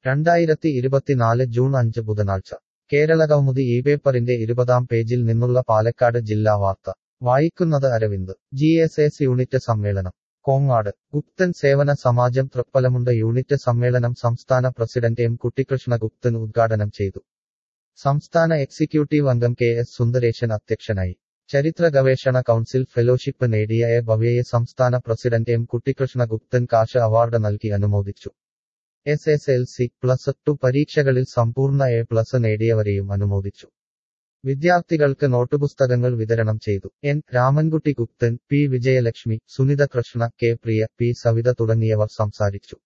രണ്ടായിരത്തി ഇരുപത്തിനാല് ജൂൺ അഞ്ച് ബുധനാഴ്ച കേരളകൗമുദി ഈ പേപ്പറിന്റെ ഇരുപതാം പേജിൽ നിന്നുള്ള പാലക്കാട് ജില്ലാ വാർത്ത വായിക്കുന്നത് Aravind G S S unit സമ്മേളനം കോങ്ങാട് ഗുപ്തൻ സേവന സമാജം തൃപ്പലമുണ്ട യൂണിറ്റ് സമ്മേളനം സംസ്ഥാന പ്രസിഡന്റ് എം കുട്ടിക്കൃഷ്ണ ഗുപ്തൻ ഉദ്ഘാടനം ചെയ്തു സംസ്ഥാന എക്സിക്യൂട്ടീവ് അംഗം കെ എസ് സുന്ദരേശൻ അധ്യക്ഷനായി ചരിത്ര ഗവേഷണ കൗൺസിൽ ഫെലോഷിപ്പ് നേടിയ എ ഭവ്യയെ സംസ്ഥാന president M Kuttikrishna Gupthan cash award നൽകി അനുമോദിച്ചു S S L C plus two പരീക്ഷകളിൽ സമ്പൂർണ്ണ എ പ്ലസ് നേടിയവരെയും അനുമോദിച്ചു വിദ്യാർത്ഥികൾക്ക് നോട്ടുപുസ്തകങ്ങൾ വിതരണം ചെയ്തു N Ramankutty Gupthan P Vijayalakshmi Sunitha Krishna K Priya P Savitha തുടങ്ങിയവർ സംസാരിച്ചു